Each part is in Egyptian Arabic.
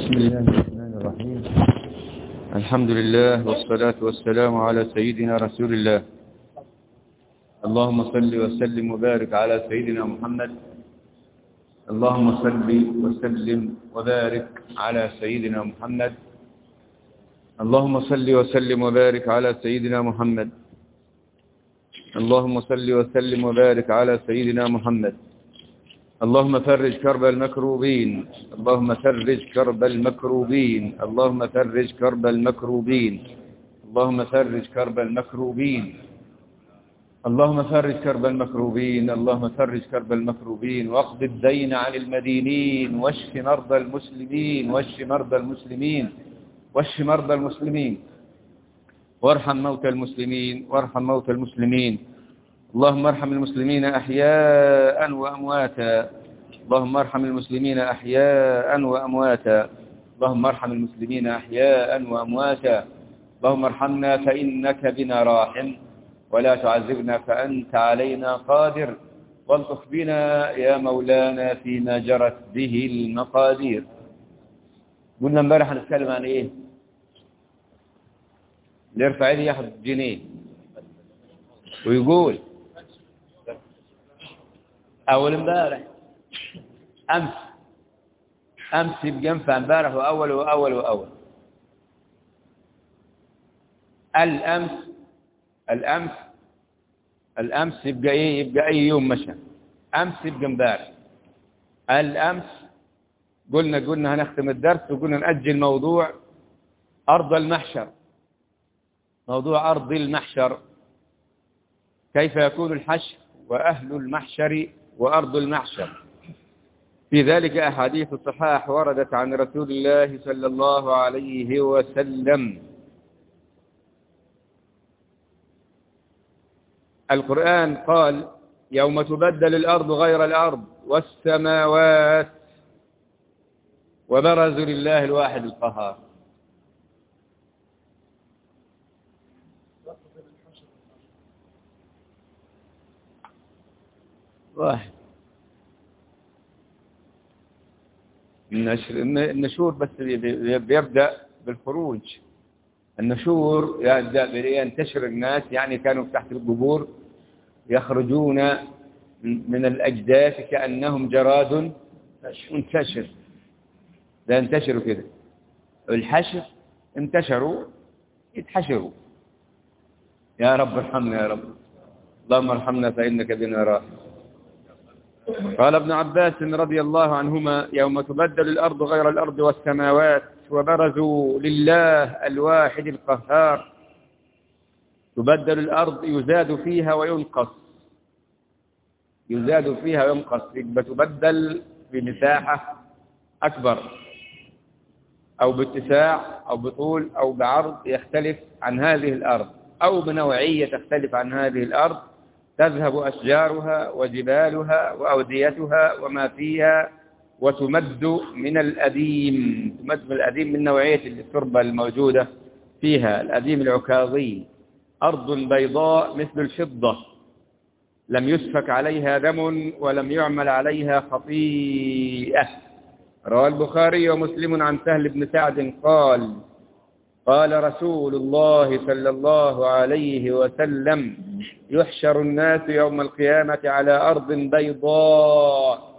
بسم الله الرحمن الرحيم الحمد لله والصلاة والسلام على سيدنا رسول الله اللهم صل وسلم وبارك على سيدنا محمد اللهم صل وسلم وبارك على سيدنا محمد اللهم صل وسلم وبارك على سيدنا محمد اللهم صل وسلم وبارك على سيدنا محمد اللهم فرج كرب المكروبين اللهم فرج كرب المكروبين اللهم فرج كرب المكروبين اللهم فرج كرب المكروبين اللهم فرج كرب المكروبين اللهم فرج كرب المكروبين واقض الدين عن المدينين واشف مرضى المسلمين واشف مرضى المسلمين واشف مرضى المسلمين وارحم موتى المسلمين وارحم موتى المسلمين اللهم ارحم المسلمين أحياء وأمواتا اللهم ارحم المسلمين أحياء وأمواتا اللهم ارحم المسلمين أحياء وأمواتا اللهم ارحمنا فإنك بنا راحم ولا تعذبنا فأنت علينا قادر والطف بنا يا مولانا فيما جرت به المقادير قلنا امبارح هنتكلم عن ايه اللي يرفع ايدي ياخد جنيه ويقول اول امبارح امس امس يبقى ينفع امبارح واول واول واول الامس الامس الامس يبقى ايه يبقى اي يوم مشى امس يبقى امبارح الامس قلنا قلنا هنختم الدرس وقلنا نأجل موضوع أرض المحشر موضوع أرض المحشر كيف يكون الحشر وأهل المحشر وأرض المحشر في ذلك أحاديث الصحاح وردت عن رسول الله صلى الله عليه وسلم القرآن قال يوم تبدل الأرض غير الأرض والسماوات وبرزوا لله الواحد القهار واحد النشر النشور بس بيبدأ بالخروج النشور يبدأ ينتشر الناس يعني كانوا تحت القبور يخرجون من الأجداث كأنهم جراد منتشر ده انتشروا كده الحشر انتشروا يتحشروا يا رب ارحمنا يا رب اللهم ارحمنا فإنك بنا راح قال ابن عباس رضي الله عنهما يوم تبدل الأرض غير الأرض والسماوات وبرزوا لله الواحد القهار تبدل الأرض يزاد فيها وينقص يزاد فيها وينقص يبقى تبدل بمساحة أكبر أو باتساع أو بطول أو بعرض يختلف عن هذه الأرض أو بنوعية تختلف عن هذه الأرض تذهب أشجارها وجبالها وأوديتها وما فيها وتمد من الأديم تمد من الأديم من نوعية التربة الموجودة فيها الأديم العكاظي أرض بيضاء مثل الفضة لم يسفك عليها دم ولم يعمل عليها خطيئة روى البخاري ومسلم عن سهل بن سعد قال قال رسول الله صلى الله عليه وسلم يحشر الناس يوم القيامة على أرض بيضاء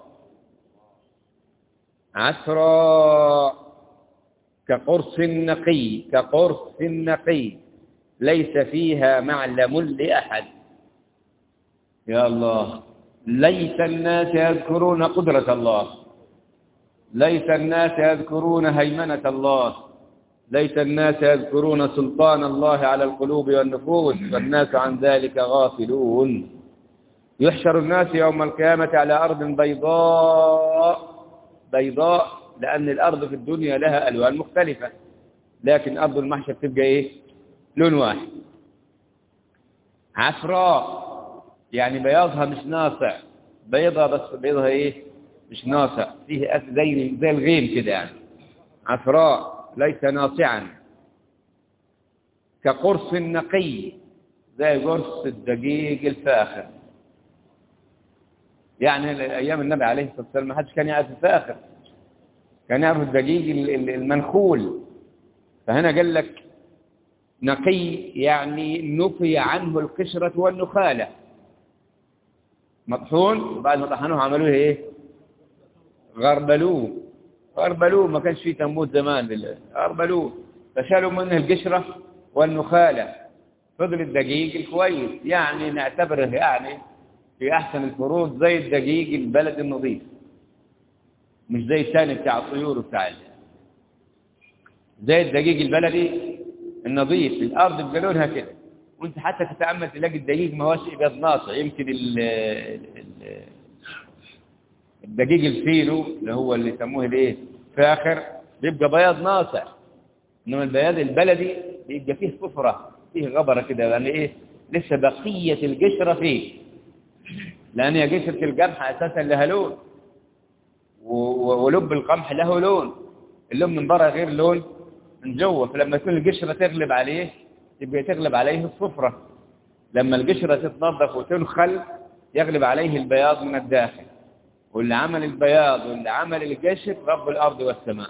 عسراء كقرص نقي كقرص نقي ليس فيها معلم لأحد يا الله ليس الناس يذكرون قدرة الله ليس الناس يذكرون هيمنة الله ليس الناس يذكرون سلطان الله على القلوب والنفوس والناس عن ذلك غافلون يحشر الناس يوم القيامة على أرض بيضاء بيضاء لأن الأرض في الدنيا لها ألوان مختلفة لكن أرض المحشر تبقى إيه لون واحد عفراء يعني بياضها مش ناصع بيضها بس بيضها إيه مش ناصع فيه زي زي الغيم كده يعني عفراء ليس ناصعا كقرص نقي زي قرص الدقيق الفاخر يعني أيام النبي عليه الصلاة والسلام ما حدش كان يعرف الفاخر كان يعرف الدقيق المنخول فهنا قال لك نقي يعني نفي عنه القشرة والنخالة مطحون وبعد ما طحنوه عملوه ايه غربلوه غربلوه ما كانش فيه تنبوت زمان بالله غربلوه فشالوا منه القشرة والنخالة فضل الدقيق الكويس يعني نعتبره يعني في أحسن الفروض زي الدقيق البلد النظيف مش زي الثاني بتاع الطيور وبتاع زي الدقيق البلدي النظيف الأرض بقى لونها كده وانت حتى تتأمل تلاقي الدقيق ما هوش ابيض ناصع يمكن ال الدقيق الفينو اللي هو اللي يسموه الايه فاخر بيبقى بياض ناصع انما البياض البلدي بيبقى فيه صفرة فيه غبرة كده يعني ايه لسه بقية القشرة فيه لأن هي قشرة القمح أساسا لها لون ولب القمح له لون اللون من بره غير لون من جوه فلما تكون القشرة تغلب عليه تبقى تغلب عليه الصفرة لما القشرة تتنظف وتنخل يغلب عليه البياض من الداخل واللي عمل البياض واللي عمل القشر رب الأرض والسماء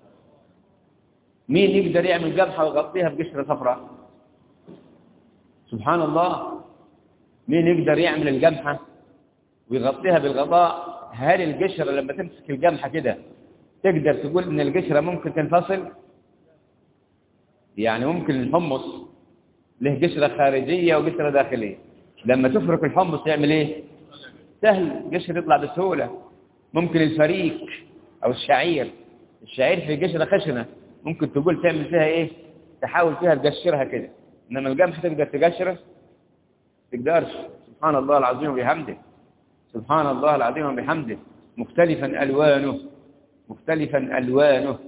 مين يقدر يعمل قمحة ويغطيها بقشرة صفراء سبحان الله مين يقدر يعمل القمحة ويغطيها بالغطاء هل القشرة لما تمسك القمحة كده تقدر تقول ان القشرة ممكن تنفصل يعني ممكن الحمص له قشرة خارجية وقشرة داخلية لما تفرك الحمص يعمل ايه سهل قشر يطلع بسهولة ممكن الفريك او الشعير الشعير في قشرة خشنة ممكن تقول تعمل فيها ايه تحاول فيها تقشرها كده انما القمح تقدر تقشره تقدرش سبحان الله العظيم وبحمده سبحان الله العظيم وبحمده مختلفا ألوانه مختلفا ألوانه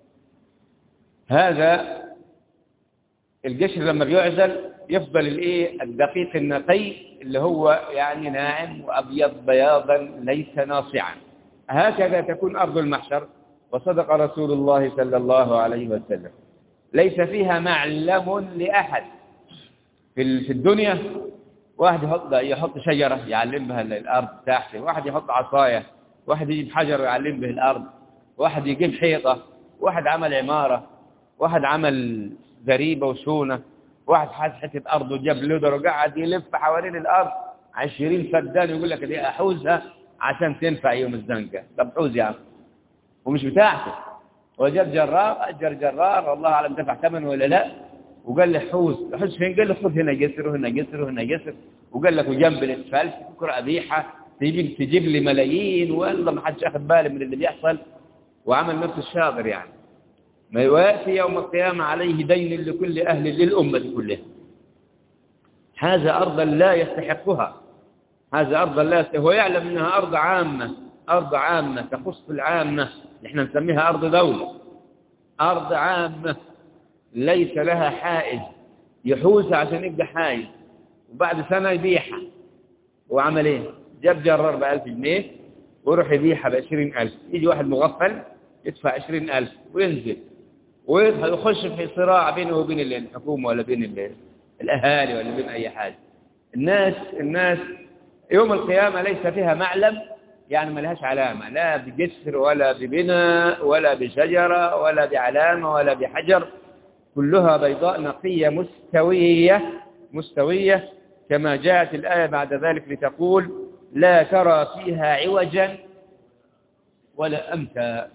هذا القشر لما بيعزل يفضل الايه الدقيق النقي اللي هو يعني ناعم وأبيض بياضا ليس ناصعا هكذا تكون أرض المحشر وصدق رسول الله صلى الله عليه وسلم ليس فيها معلم لأحد في الدنيا واحد يحط يحط شجرة يعلم بها الأرض تحته واحد يحط عصاية واحد يجيب حجر يعلم به الأرض واحد يجيب حيطة واحد عمل عمارة واحد عمل زريبة وشونة واحد حاس حتة أرض وجاب لودر وقعد يلف حوالين الأرض عشرين فدان يقول لك دي أحوزها عشان تنفع يوم الزنقة طب حوز يا عم ومش بتاعته وجاب جرار أجر جرار والله أعلم دفع ثمن ولا لا وقال لي حوز حوز فين قال لي خذ هنا جسر وهنا جسر وهنا جسر وقال لك وجنب الاسفلت بكره ابيحه تجيب تجيب لي ملايين والله ما حدش اخذ باله من اللي بيحصل وعمل نفس الشاطر يعني ما يوافي يوم القيامة عليه دين لكل أهل للأمة كلها هذا أرضا لا يستحقها هذا أرضا لا يستحقها هو يعلم أنها أرض عامة أرض عامة تخص العامة نحن نسميها أرض دولة أرض عامة ليس لها حائز يحوسها عشان يبقى حائز وبعد سنة يبيعها وعمل ايه جاب جرار بألف جنيه ويروح يبيعها بعشرين ألف يجي واحد مغفل يدفع عشرين ألف وينزل ويخش في صراع بينه وبين الحكومة ولا بين الأهالي ولا بين أي حاجة الناس الناس يوم القيامة ليس فيها معلم يعني ما لهاش علامة لا بجسر ولا ببناء ولا بشجرة ولا بعلامة ولا بحجر كلها بيضاء نقية مستوية مستوية كما جاءت الآية بعد ذلك لتقول لا ترى فيها عوجا ولا أمتا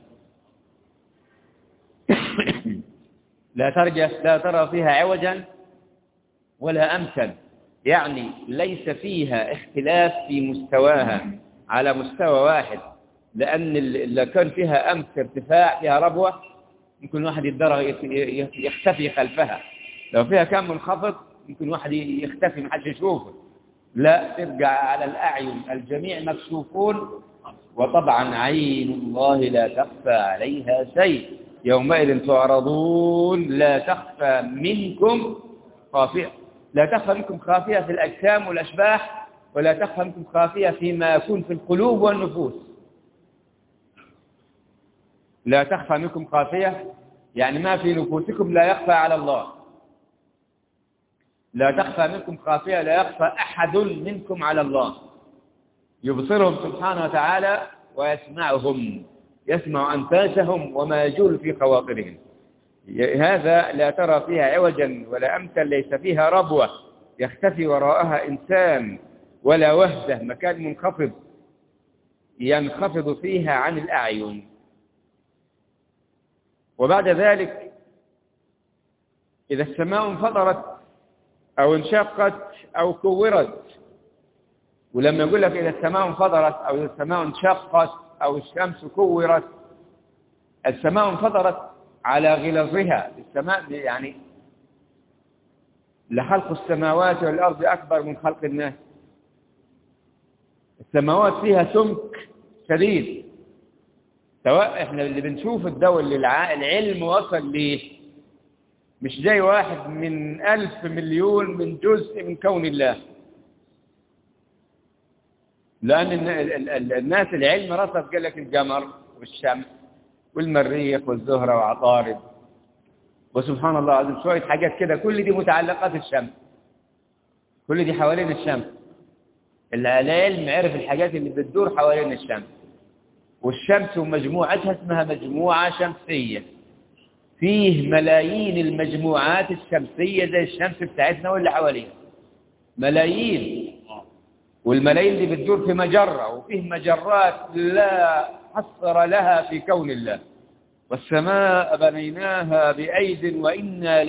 لا ترجس لا ترى فيها عوجا ولا أمتا يعني ليس فيها اختلاف في مستواها على مستوى واحد لأن اللي كان فيها أمس ارتفاع فيها ربوة ممكن واحد يتدرى يختفي خلفها لو فيها كم منخفض ممكن واحد يختفي ما حدش يشوفه لا ترجع على الأعين الجميع مكشوفون وطبعا عين الله لا تخفى عليها شيء يومئذ تعرضون لا تخفى منكم خافية لا تخفى منكم خافية في الأجسام والأشباح ولا تخفى منكم خافية فيما يكون في القلوب والنفوس لا تخفى منكم خافية يعني ما في نفوسكم لا يخفى على الله لا تخفى منكم خافية لا يخفى أحد منكم على الله يبصرهم سبحانه وتعالى ويسمعهم يسمع أنفاسهم وما يجول في خواطرهم هذا لا ترى فيها عوجا ولا أمثل ليس فيها ربوة يختفي وراءها إنسان ولا وهدة مكان منخفض ينخفض فيها عن الأعين وبعد ذلك إذا السماء انفطرت أو انشقت أو كورت ولما يقول لك إذا السماء انفطرت أو إذا السماء انشقت أو الشمس كورت السماء انفطرت على غلظها السماء يعني لخلق السماوات والأرض أكبر من خلق الناس السماوات فيها سمك شديد سواء احنا اللي بنشوف الدول اللي العلم وصل ليه مش زي واحد من ألف مليون من جزء من كون الله لأن الناس العلم رصد قال لك القمر والشمس والمريخ والزهرة وعطارد وسبحان الله العظيم شوية حاجات كده كل دي متعلقات الشمس كل دي حوالين الشمس العلم عرف الحاجات اللي بتدور حوالين الشمس والشمس ومجموعتها اسمها مجموعة شمسية فيه ملايين المجموعات الشمسية زي الشمس بتاعتنا واللي حواليها ملايين والملايين دي بتدور في مجرة وفيه مجرات لا حصر لها في كون الله والسماء بنيناها بأيد وإنا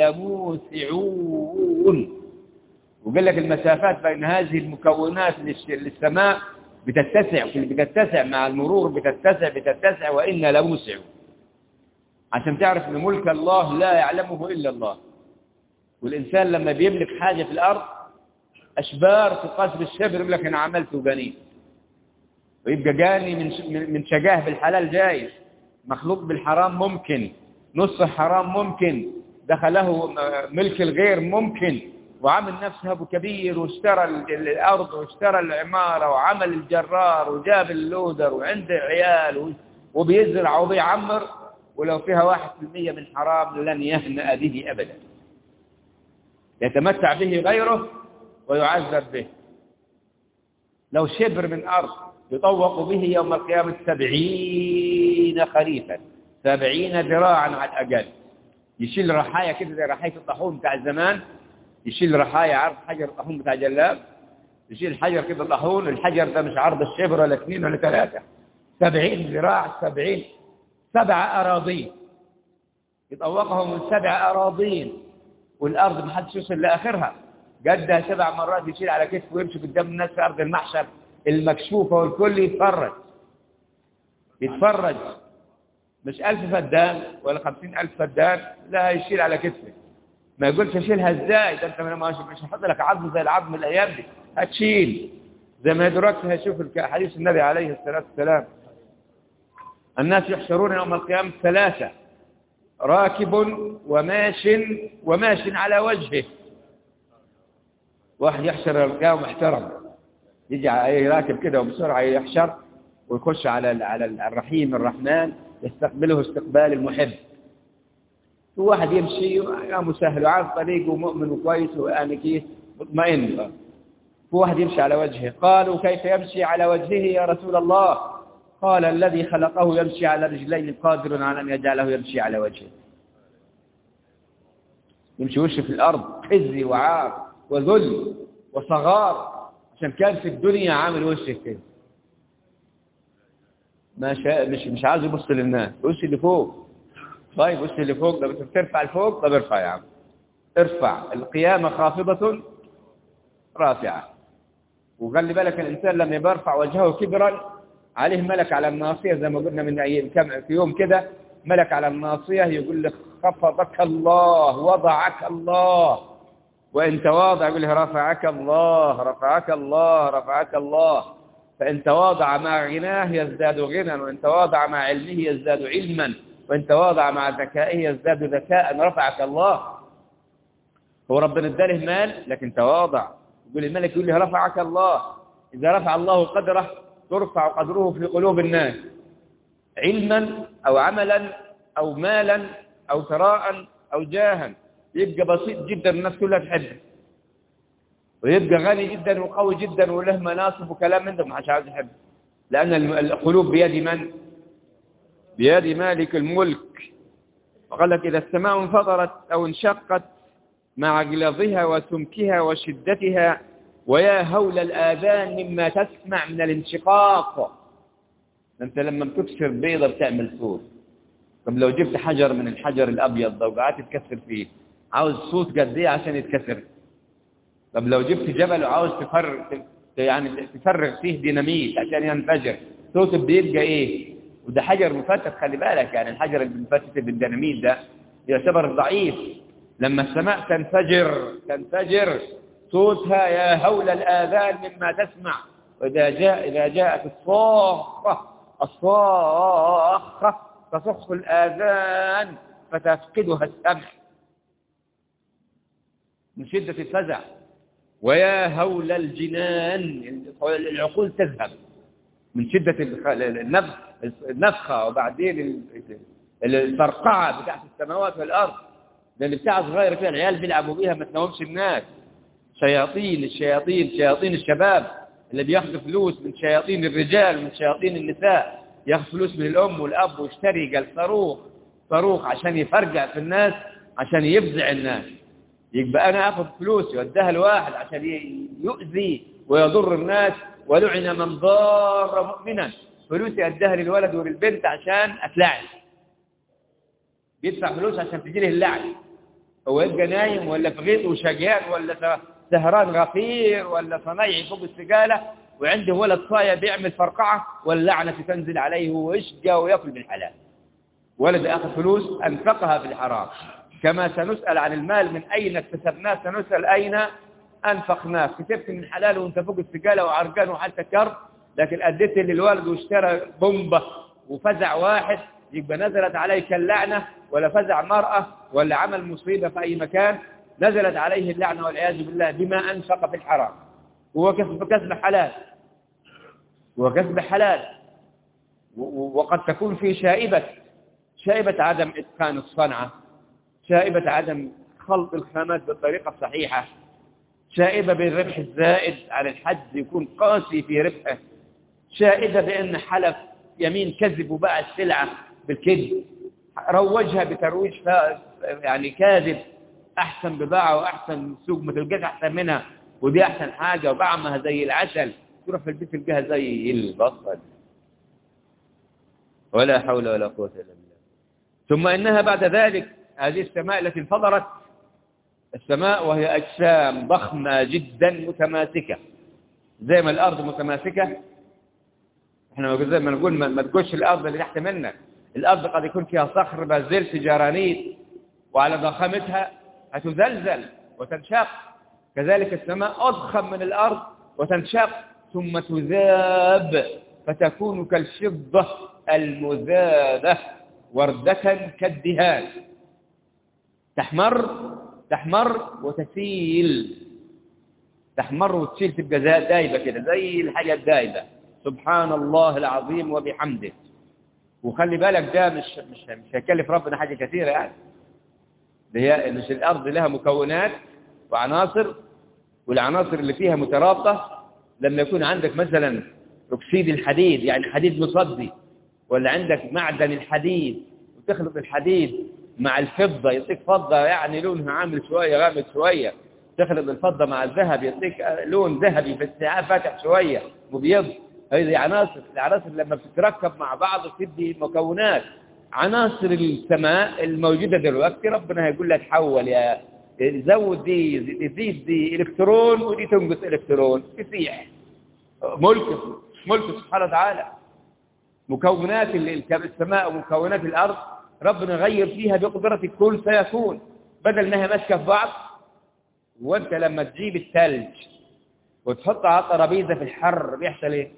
لموسعون وقال لك المسافات بين هذه المكونات للسماء بتتسع بتتسع مع المرور بتتسع بتتسع وإنا لموسعون عشان تعرف ان ملك الله لا يعلمه إلا الله والإنسان لما بيملك حاجة في الأرض أشبار في قصر الشبر يقول لك أنا عملت وبنيت ويبقى جاني من من شجاه بالحلال جايز مخلوق بالحرام ممكن نص حرام ممكن دخله ملك الغير ممكن وعمل نفسه أبو كبير واشترى الأرض واشترى العمارة وعمل الجرار وجاب اللودر وعنده عيال وبيزرع وبيعمر ولو فيها واحد في المية من حرام لن يهنأ به أبدا يتمتع به غيره ويعذب به لو شبر من أرض يطوق به يوم القيامة سبعين خريفا سبعين ذراعا على الأقل يشيل رحايا كده زي رحاية الطاحون بتاع الزمان يشيل رحايا عرض حجر الطاحون بتاع جلاب يشيل حجر كده الطاحون الحجر ده مش عرض الشبر ولا اثنين ولا ثلاثة سبعين ذراع سبعين سبع أراضين يطوقهم من سبع أراضين والأرض ما حدش يوصل لآخرها جدها سبع مرات يشيل على كتفه ويمشي قدام الناس في أرض المحشر المكشوفة والكل يتفرج يتفرج مش ألف فدان ولا خمسين ألف فدان لا يشيل على كتفه ما يقولش اشيلها ازاي ده انت مش هحط لك عظم زي العظم الايام دي هتشيل زي ما دلوقتي هشوف حديث النبي عليه الصلاه والسلام الناس يحشرون يوم القيامه ثلاثه راكب وماش وماش على وجهه واحد يحشر يوم القيامه محترم يجي راكب كده وبسرعه يحشر ويخش على على الرحيم الرحمن يستقبله استقبال المحب واحد يمشي يا مسهل وعارف طريقه مؤمن وكويس وآنكيه مطمئن واحد يمشي على وجهه قالوا كيف يمشي على وجهه يا رسول الله قال الذي خلقه يمشي على رجلين قادر على أن يجعله يمشي على وجهه يمشي وشه في الأرض خزي وعار وذل وصغار عشان كان في الدنيا عامل وشه كده ما شاء مش مش عايز يبص للناس وش اللي فوق طيب وش اللي فوق ده بترفع الفوق طب ارفع يا عم ارفع القيامة خافضة رافعة وخلي بالك الإنسان لما يرفع وجهه كبرا عليه ملك على الناصية زي ما قلنا من أيام كم في يوم كده ملك على الناصية يقول لك خفضك الله وضعك الله وإن تواضع يقول له رفعك الله رفعك الله رفعك الله فإن تواضع مع غناه يزداد غنى وإن تواضع مع علمه يزداد علما وإن تواضع مع ذكائه يزداد ذكاء رفعك الله هو ربنا اداله مال لكن تواضع يقول الملك يقول له رفعك الله إذا رفع الله قدره ترفع قدره في قلوب الناس علما أو عملا أو مالا أو ثراء أو جاها يبقى بسيط جدا الناس كلها تحبه ويبقى غني جدا وقوي جدا وله مناصب وكلام من ده ما حدش عاوز يحبه لأن القلوب بيد من بيد مالك الملك وقال لك إذا السماء انفطرت أو انشقت مع غلظها وسمكها وشدتها ويا هول الآذان مما تسمع من الانشقاق أنت لما بتكسر بيضة بتعمل صوت طب لو جبت حجر من الحجر الأبيض ده وقعدت تكسر فيه عاوز صوت قد ايه عشان يتكسر طب لو جبت جبل وعاوز تفرغ يعني تفرغ فيه ديناميت عشان ينفجر صوته بيبقى ايه وده حجر مفتت خلي بالك يعني الحجر المفتت بالديناميت ده يعتبر ضعيف لما السماء تنفجر تنفجر صوتها يا هول الآذان مما تسمع وإذا جاء إذا جاءت الصاخة الصاخة تصخ الآذان فتفقدها السمع من شدة الفزع ويا هول الجنان العقول تذهب من شدة النفخ النفخة وبعدين الفرقعة بتاعت السماوات والأرض ده اللي بتاع صغيرة كده العيال بيلعبوا بيها ما تنومش الناس شياطين الشياطين شياطين الشباب اللي بياخذوا فلوس من شياطين الرجال ومن شياطين النساء ياخذ فلوس من الأم والأب ويشتري قال صاروخ صاروخ عشان يفرقع في الناس عشان يفزع الناس يبقى أنا أخذ فلوسي وأديها لواحد عشان يؤذي ويضر الناس ولعن من ضار مؤمنا فلوسي أديها للولد وللبنت عشان أتلعن يدفع فلوس عشان تجي له اللعن هو يبقى نايم ولا في غيط وشقيان ولا سهران غفير ولا صنايعي فوق السقالة وعنده ولد صايع بيعمل فرقعة واللعنة تنزل عليه ويشقى ويأكل بالحلال ولد أخذ فلوس أنفقها في الحرام كما سنسأل عن المال من أين اكتسبناه سنسأل أين أنفقناه كتبت من حلال وانت فوق السقالة وعرقان وحتى كرب لكن أديت للولد واشترى بومبة وفزع واحد يبقى نزلت عليك اللعنة ولا فزع مرأة ولا عمل مصيبة في أي مكان نزلت عليه اللعنة والعياذ بالله بما أنفق في الحرام هو كسب كسب حلال هو كسب حلال وقد تكون في شائبة شائبة عدم إتقان الصنعة شائبة عدم خلط الخامات بالطريقة الصحيحة شائبة بالربح الزائد على الحد يكون قاسي في ربحه شائبة بأن حلف يمين كذب وباع السلعة بالكذب روجها بترويج يعني كاذب أحسن بباعة وأحسن سوق ما تلقاش أحسن منها ودي أحسن حاجة وبعمها زي العسل تروح في البيت تلقاها زي البصل ولا حول ولا قوة إلا بالله ثم إنها بعد ذلك هذه السماء التي انفضرت السماء وهي أجسام ضخمة جدا متماسكة زي ما الأرض متماسكة احنا زي ما نقول ما تقولش الأرض اللي تحت منك الأرض قد يكون فيها صخر بازلت جرانيت وعلى ضخامتها هتزلزل وتنشق كذلك السماء أضخم من الأرض وتنشق ثم تذاب فتكون كالفضة المذابة وردة كالدهان تحمر تحمر وتسيل تحمر وتسيل تبقى دايبة كده زي الحاجة الدايبة سبحان الله العظيم وبحمده وخلي بالك ده مش مش مش هيكلف ربنا حاجة كثيرة يعني ده هي مش الأرض لها مكونات وعناصر والعناصر اللي فيها مترابطة لما يكون عندك مثلا أكسيد الحديد يعني حديد مصدي ولا عندك معدن الحديد وتخلط الحديد مع الفضة يعطيك فضة يعني لونها عامل شوية غامق شوية تخلط الفضة مع الذهب يعطيك لون ذهبي بس فاتح شوية مبيض هذه عناصر العناصر لما بتتركب مع بعض بتدي مكونات عناصر السماء الموجودة دلوقتي ربنا هيقول لها تحول يا زود دي تزيد دي الكترون ودي تنقص الكترون تسيح ملك ملك سبحانه وتعالى مكونات السماء ومكونات الأرض ربنا غير فيها بقدرة الكل سيكون بدل انها ماسكه في بعض وانت لما تجيب الثلج وتحطها على الترابيزه في الحر بيحصل ايه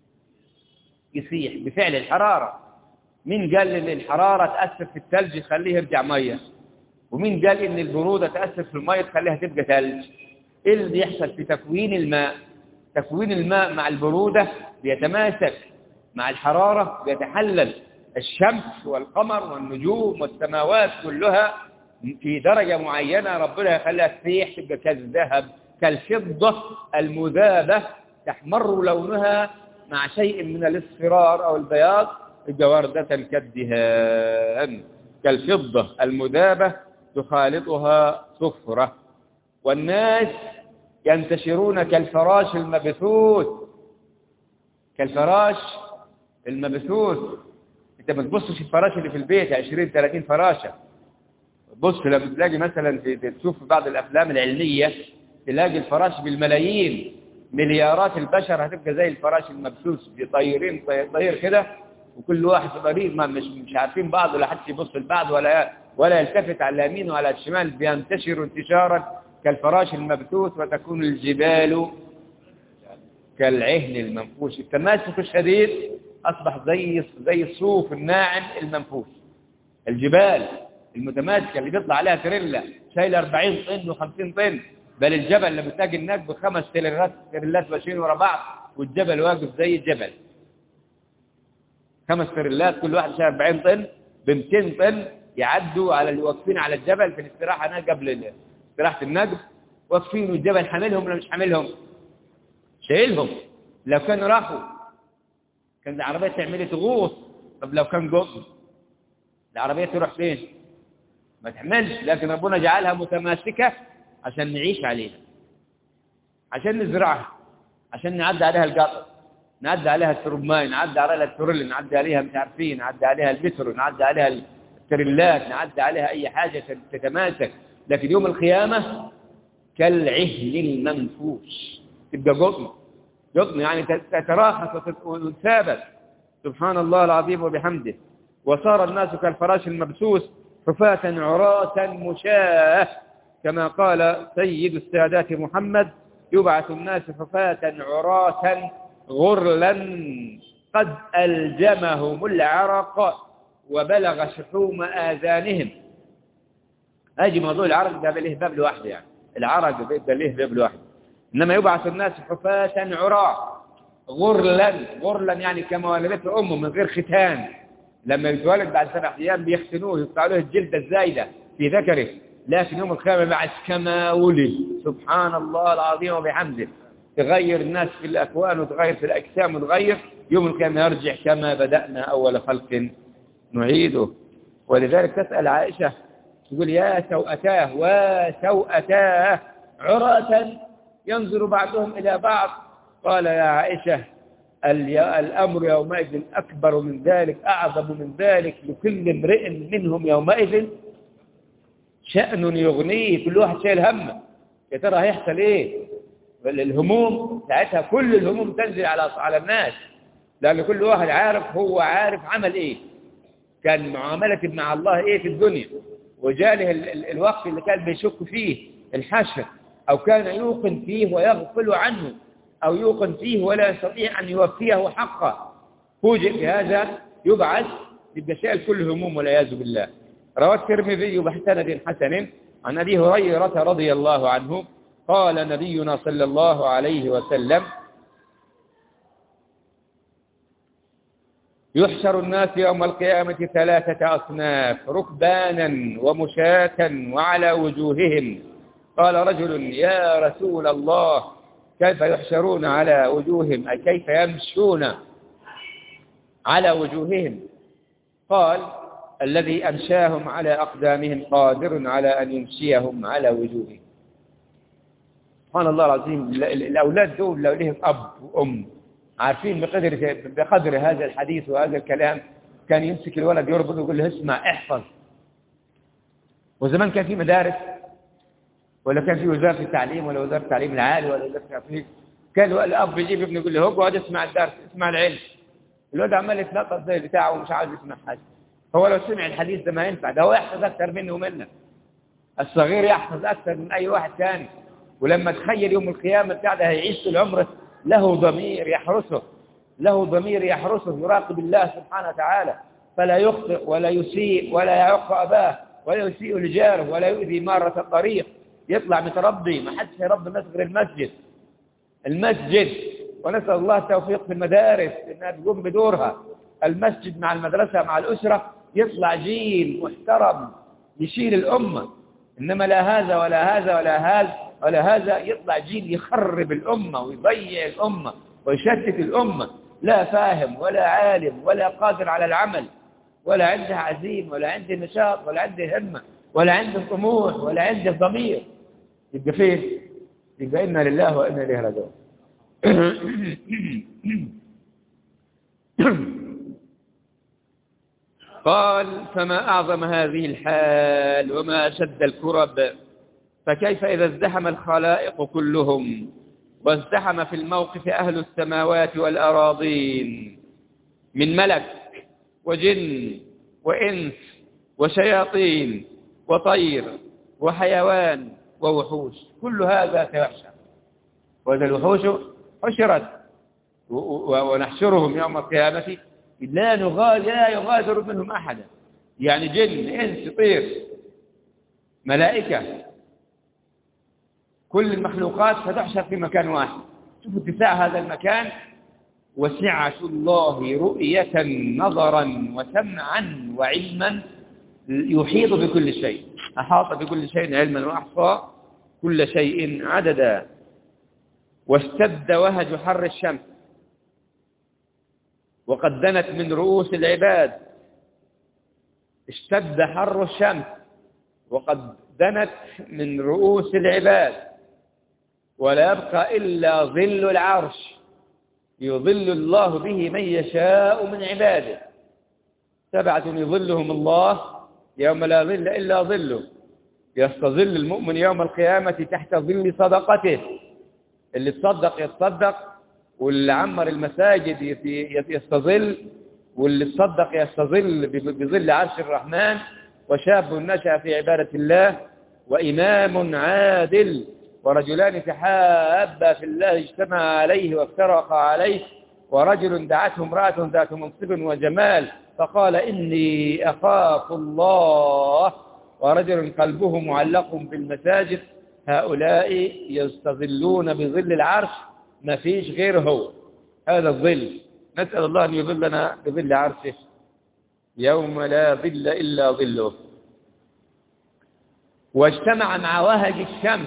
يسيح بفعل الحرارة مين قال ان الحرارة تأثر في الثلج يخليه يرجع مية ومين قال ان البرودة تأثر في المية تخليها تبقى ثلج ايه اللي بيحصل في تكوين الماء تكوين الماء مع البرودة بيتماسك مع الحرارة بيتحلل الشمس والقمر والنجوم والسماوات كلها في درجة معينة ربنا يخليها تسيح تبقى كالذهب كالفضة المذابة تحمر لونها مع شيء من الاصفرار أو البياض تبقى وردة كالدهان كالفضة المذابة تخالطها صفرة والناس ينتشرون كالفراش المبثوث كالفراش المبثوث انت ما تبصش الفراش اللي في البيت 20 30 فراشه بص لما تلاقي مثلا في تشوف بعض الافلام العلميه تلاقي الفراش بالملايين مليارات البشر هتبقى زي الفراش المبثوث بطيرين طير كده وكل واحد في طريق ما مش مش عارفين بعض ولا حد يبص لبعض ولا ولا يلتفت على اليمين ولا الشمال بينتشر انتشارا كالفراش المبثوث وتكون الجبال كالعهن المنفوش التماسك الشديد أصبح زي زي الصوف الناعم المنفوش الجبال المتماسكة اللي بيطلع عليها تريلا شايلة 40 طن و50 طن بل الجبل لما تلاقي الناس بخمس تريلات تريلات ماشيين ورا بعض والجبل واقف زي الجبل خمس تريلات كل واحد شايل 40 طن ب 200 طن يعدوا على اللي واقفين على الجبل في الاستراحة هناك قبل استراحة النقب واقفين والجبل حاملهم ولا مش حاملهم شايلهم لو كانوا راحوا كان العربية تعمل تغوص طب لو كان قطن العربية تروح فين ما تعملش لكن ربنا جعلها متماسكة عشان نعيش عليها عشان نزرعها عشان نعدي عليها القطر نعدي عليها الترماي نعدي عليها الترل نعدي عليها مش عارفين نعدي عليها المترو نعدي عليها التريلات نعدي عليها أي حاجة تتماسك لكن يوم القيامة كالعهن المنفوش تبقى قطن قطن يعني تتراخص وتثابت سبحان الله العظيم وبحمده وصار الناس كالفراش المبسوس حفاة عراة مشاة كما قال سيد السادات محمد يبعث الناس حفاة عراة غرلا قد ألجمهم العرق وبلغ شحوم آذانهم أجي موضوع العرق ده له باب لوحده يعني العرق ده له باب لوحده إنما يبعث الناس حفاة عراة غرلا غرلا يعني كما ولدته أمه من غير ختان لما يتولد بعد سبع أيام بيختنوه يقطعوا له الجلدة الزايدة في ذكره لكن يوم القيامة بعد كما ولد سبحان الله العظيم وبحمده تغير الناس في الأكوان وتغير في الأجسام وتغير يوم القيامة يرجع كما بدأنا أول خلق نعيده ولذلك تسأل عائشة تقول يا سوءتاه وسوءتاه عراة ينظر بعضهم إلى بعض قال يا عائشة الأمر يومئذ أكبر من ذلك أعظم من ذلك لكل امرئ منهم يومئذ شأن يغنيه كل واحد شايل همه يا ترى هيحصل ايه الهموم ساعتها كل الهموم تنزل على على الناس لأن كل واحد عارف هو عارف عمل ايه كان معاملة مع الله ايه في الدنيا وجاله الوقت اللي كان بيشك فيه الحشر أو كان يوقن فيه ويغفل عنه أو يوقن فيه ولا يستطيع أن يوفيه حقه فوجئ بهذا يبعث يبقى شايل كل هموم والعياذ بالله روى الترمذي بحسند حسن عن أبي هريرة رضي الله عنه قال نبينا صلى الله عليه وسلم يحشر الناس يوم القيامة ثلاثة أصناف ركبانا ومشاة وعلى وجوههم قال رجل يا رسول الله كيف يحشرون على وجوههم أي كيف يمشون على وجوههم قال الذي أمشاهم على أقدامهم قادر على أن يمشيهم على وجوههم سبحان الله العظيم الأولاد دول لو لهم أب وأم عارفين بقدر بقدر هذا الحديث وهذا الكلام كان يمسك الولد يربط ويقول له اسمع احفظ وزمان كان في مدارس ولا كان في وزارة التعليم ولا وزارة التعليم العالي ولا وزارة التعليم كان الأب يجيب ابنه يقول له هو اقعد اسمع الدرس اسمع العلم الولد عمال يتنطط زي بتاعه ومش عاوز يسمع حاجة هو لو سمع الحديث ده ما ينفع ده هو يحفظ أكثر منه ومنك الصغير يحفظ أكثر من أي واحد ثاني ولما تخيل يوم القيامة بتاع ده هيعيش طول عمره له ضمير يحرسه له ضمير يحرسه يراقب الله سبحانه وتعالى فلا يخطئ ولا يسيء ولا يعق أباه ولا يسيء لجاره ولا يؤذي مارة الطريق يطلع متربي ما حدش يربي الناس غير المسجد المسجد ونسأل الله التوفيق في المدارس انها تقوم بدورها المسجد مع المدرسة مع الأسرة يطلع جيل محترم يشيل الأمة إنما لا هذا ولا هذا ولا هذا ولا هذا يطلع جيل يخرب الأمة ويضيع الأمة ويشتت الأمة لا فاهم ولا عالم ولا قادر على العمل ولا عنده عزيمة ولا عنده نشاط ولا عنده همة ولا عنده طموح ولا عنده ضمير يبقى فين يبقى إنا لله وإنا إليه راجعون قال فما أعظم هذه الحال وما أشد الكرب فكيف إذا ازدحم الخلائق كلهم وازدحم في الموقف أهل السماوات والأراضين من ملك وجن وإنس وشياطين وطير وحيوان ووحوش كل هذا سيحشر وإذا الوحوش حشرت ونحشرهم يوم القيامة لا نغادر لا يغادر منهم أحدا يعني جن إنس طير ملائكة كل المخلوقات ستحشر في مكان واحد شوفوا اتساع هذا المكان وسعة الله رؤية نظرا وسمعا وعلما يحيط بكل شيء أحاط بكل شيء علما وأحصى كل شيء عددا واشتد وهج حر الشمس وقد دنت من رؤوس العباد اشتد حر الشمس وقد دنت من رؤوس العباد ولا يبقى إلا ظل العرش يظل الله به من يشاء من عباده سبعة يظلهم الله يوم لا ظل إلا ظله يستظل المؤمن يوم القيامة تحت ظل صدقته اللي تصدق يتصدق واللي عمر المساجد يستظل واللي تصدق يستظل بظل عرش الرحمن وشاب نشأ في عبادة الله وإمام عادل ورجلان تحابا في الله اجتمعا عليه وافترقا عليه ورجل دعته امرأة ذات منصب وجمال فقال إني أخاف الله ورجل قلبه معلق بالمساجد هؤلاء يستظلون بظل العرش ما فيش غير هو هذا الظل نسأل الله أن يظلنا بظل عرشه يوم لا ظل إلا ظله واجتمع مع وهج الشمس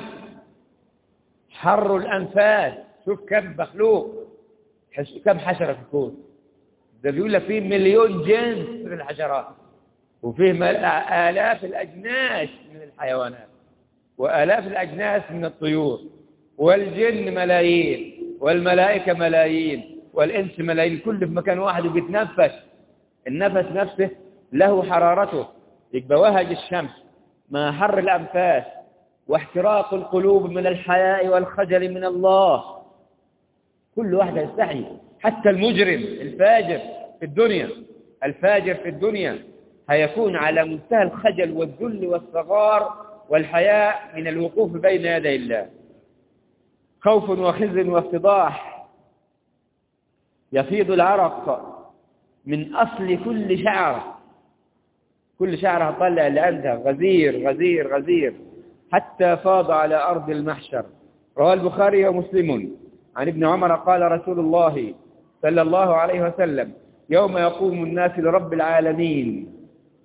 حر الأنفاس شوف كم مخلوق كم حشرة في الكون ده بيقول لك فيه مليون جنس من الحشرات وفيه آلاف الأجناس من الحيوانات وآلاف الأجناس من الطيور والجن ملايين والملائكة ملايين والإنس ملايين كل في مكان واحد وبيتنفس النفس نفسه له حرارته يبقى وهج الشمس مع حر الأنفاس واحتراق القلوب من الحياء والخجل من الله كل واحد يستحي حتى المجرم الفاجر في الدنيا الفاجر في الدنيا هيكون على منتهى الخجل والذل والصغار والحياء من الوقوف بين يدي الله خوف وخزي وافتضاح يفيض العرق من أصل كل شعرة كل شعرة طلع اللي عندها غزير غزير غزير حتى فاض على أرض المحشر رواه البخاري ومسلم عن ابن عمر قال رسول الله صلى الله عليه وسلم يوم يقوم الناس لرب العالمين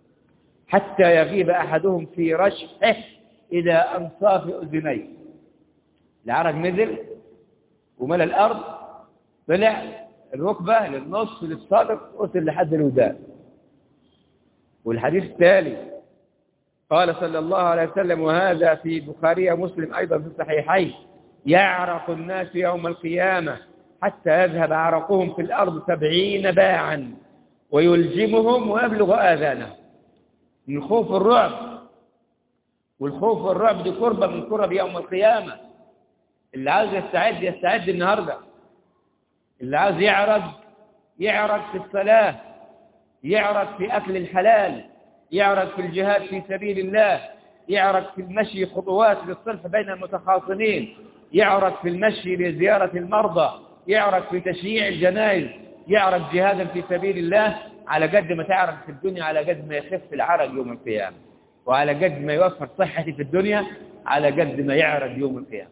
حتى يغيب أحدهم في رشحه إلى أنصاف أذنيه العرق نزل وملى الأرض طلع الركبة للنص للصدر وصل لحد الودان والحديث التالي قال صلى الله عليه وسلم وهذا في بخاري ومسلم أيضا في الصحيحين يعرق الناس يوم القيامة حتى يذهب عرقهم في الأرض سبعين باعا ويلجمهم ويبلغ آذانهم من خوف الرعب والخوف والرعب دي قربة من قرب يوم القيامة اللي عاوز يستعد يستعد النهاردة اللي عاوز يعرض يعرض في الصلاة يعرض في أكل الحلال يعرض في الجهاد في سبيل الله يعرض في المشي خطوات للصلح بين المتخاصمين يعرض في المشي لزيارة المرضى يعرض في تشييع الجنائز يعرض جهادا في سبيل الله على قد ما تعرض في الدنيا على قد ما يخف العرق يوم القيامة وعلى قد ما يوفر صحتي في الدنيا على قد ما يعرض يوم القيامة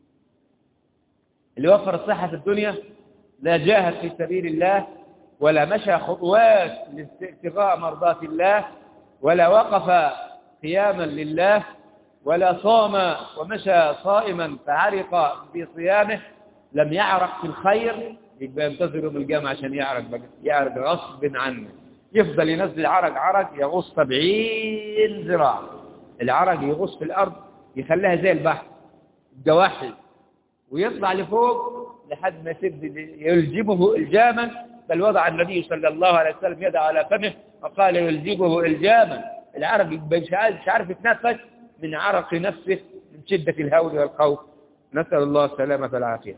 اللي وفر الصحة في الدنيا لا جاهد في سبيل الله ولا مشى خطوات لابتغاء مرضات الله ولا وقف قياما لله ولا صام ومشى صائما فعرق في صيامه لم يعرق في الخير يبقى ينتظر يوم القيامة عشان يعرق بقى يعرق غصب عنه يفضل ينزل عرق عرق يغص 70 ذراع العرق يغص في الأرض يخليها زي البحر الجواحل ويطلع لفوق لحد ما يسد يلجمه الجاما بل وضع النبي صلى الله عليه وسلم يده على فمه وقال يلجمه الجاما العرق مش عارف يتنفس من عرق نفسه من شدة الهول والخوف نسأل الله السلامة والعافية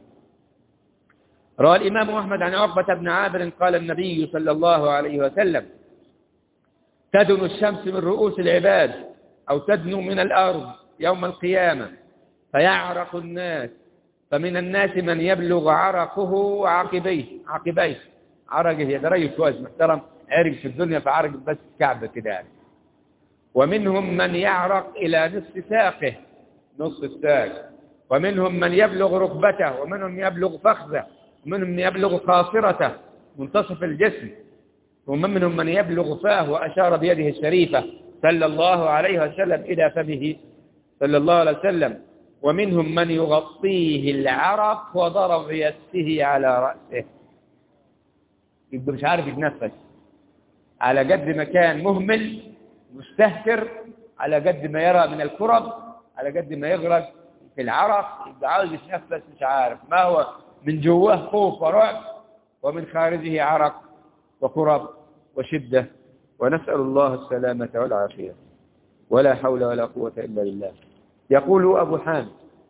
روى الإمام أحمد عن عقبة بن عامر قال النبي صلى الله عليه وسلم تدن الشمس من رؤوس العباد أو تدنو من الأرض يوم القيامة فيعرق الناس فمن الناس من يبلغ عرقه عقبيه عقبيه عرقه يا درجة كويس محترم عرق في الدنيا فعرق بس كعبة كده يعني ومنهم من يعرق إلى نصف ساقه نصف الساق ومنهم من يبلغ ركبته ومنهم يبلغ فخذه ومنهم من يبلغ قاصرته منتصف الجسم ومنهم من يبلغ فاه وأشار بيده الشريفة صلى الله عليه وسلم إلى فمه صلى الله عليه وسلم ومنهم من يغطيه العرق وضرب يسه على رأسه يبقى مش عارف يتنفس على قد ما كان مهمل مستهتر على قد ما يرى من الكرب على قد ما يغرق في العرق يبقى عاوز يتنفس مش عارف ما هو من جواه خوف ورعب ومن خارجه عرق وكرب وشدة ونسأل الله السلامة والعافية ولا حول ولا قوة إلا بالله يقول أبو حامد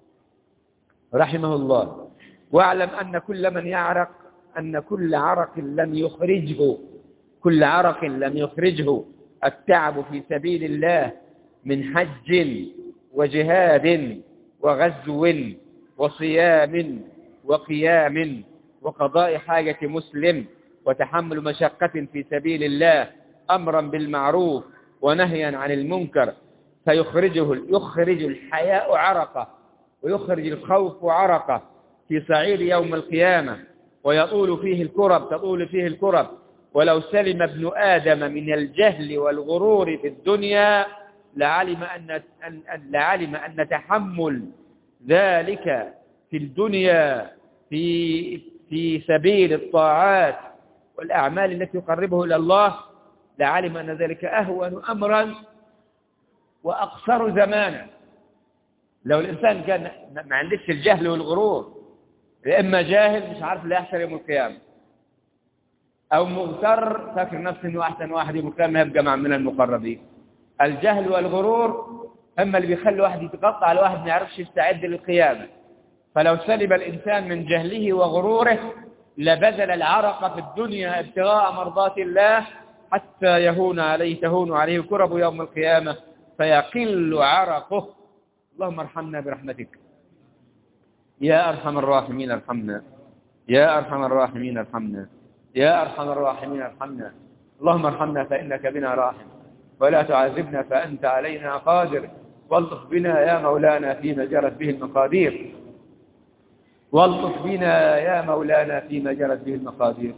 رحمه الله واعلم أن كل من يعرق أن كل عرق لم يخرجه كل عرق لم يخرجه التعب في سبيل الله من حج وجهاد وغزو وصيام وقيام وقضاء حاجة مسلم وتحمل مشقة في سبيل الله أمرا بالمعروف ونهيا عن المنكر فيخرجه يخرج الحياء عرقه ويخرج الخوف عرقه في صعيد يوم القيامة ويطول فيه الكرب تطول فيه الكرب ولو سلم ابن آدم من الجهل والغرور في الدنيا لعلم أن, أن, أن لعلم أن تحمل ذلك في الدنيا في في سبيل الطاعات والأعمال التي يقربه إلى الله لعلم أن ذلك أهون أمرا وأقصر زمانا لو الإنسان كان ما عندش الجهل والغرور يا إما جاهل مش عارف لا يحشر يوم القيامة أو مغتر فاكر نفسه إنه أحسن واحد يوم القيامة يبقى مع من المقربين الجهل والغرور هم اللي بيخلي واحد يتقطع على واحد ما يعرفش يستعد للقيامة فلو سلب الإنسان من جهله وغروره لبذل العرق في الدنيا ابتغاء مرضات الله حتى يهون عليه تهون عليه كرب يوم القيامة فيقل عرقه اللهم ارحمنا برحمتك يا أرحم الراحمين ارحمنا يا أرحم الراحمين ارحمنا يا أرحم الراحمين ارحمنا اللهم ارحمنا فإنك بنا راحم ولا تعذبنا فأنت علينا قادر والطف بنا يا مولانا فيما جرت به المقادير والطف بنا يا مولانا فيما جرت به المقادير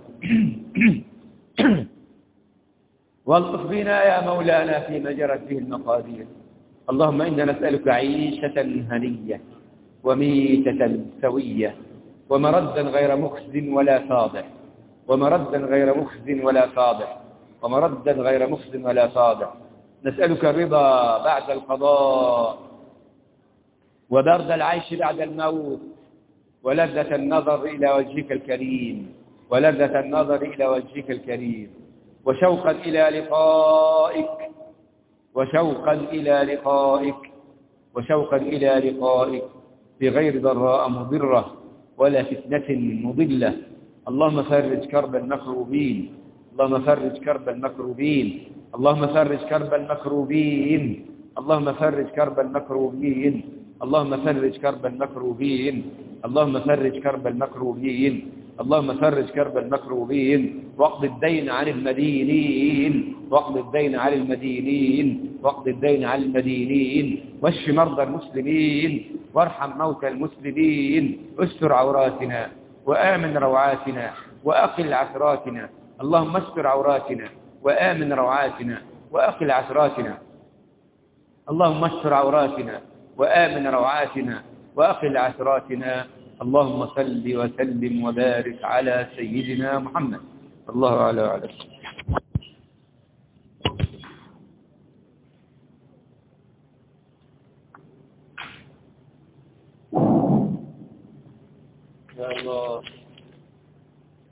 والطف بنا يا مولانا فيما جرت به المقادير اللهم إنا نسألك عيشة هنية وميتة سوية ومردا غير مخز ولا فاضح ومردا غير مخز ولا فاضح ومردا غير مخز ولا فاضح نسألك الرضا بعد القضاء وبرد العيش بعد الموت ولذة النظر إلى وجهك الكريم ولذة النظر إلى وجهك الكريم وشوقا إلى لقائك وشوقا إلى لقائك وشوقا إلى لقائك في غير ضراء مضرة ولا فتنة مضلة اللهم فرج كرب المكروبين اللهم فرج كرب المكروبين اللهم فرج كرب المكروبين اللهم فرج كرب المكروبين اللهم فرج كرب المكروبين اللهم فرج كرب المكروبين اللهم فرج كرب المكروبين واقض الدين عن المدينين واقض الدين عن المدينين واقض الدين عن المدينين واشف مرضى المسلمين وارحم موتى المسلمين استر عوراتنا وآمن روعاتنا وأقل عثراتنا اللهم استر عوراتنا وآمن روعاتنا وأقل عثراتنا اللهم استر عوراتنا وآمن روعاتنا وأقل عثراتنا اللهم صل وسلم وبارك على سيدنا محمد الله أعلى وعلى يا الله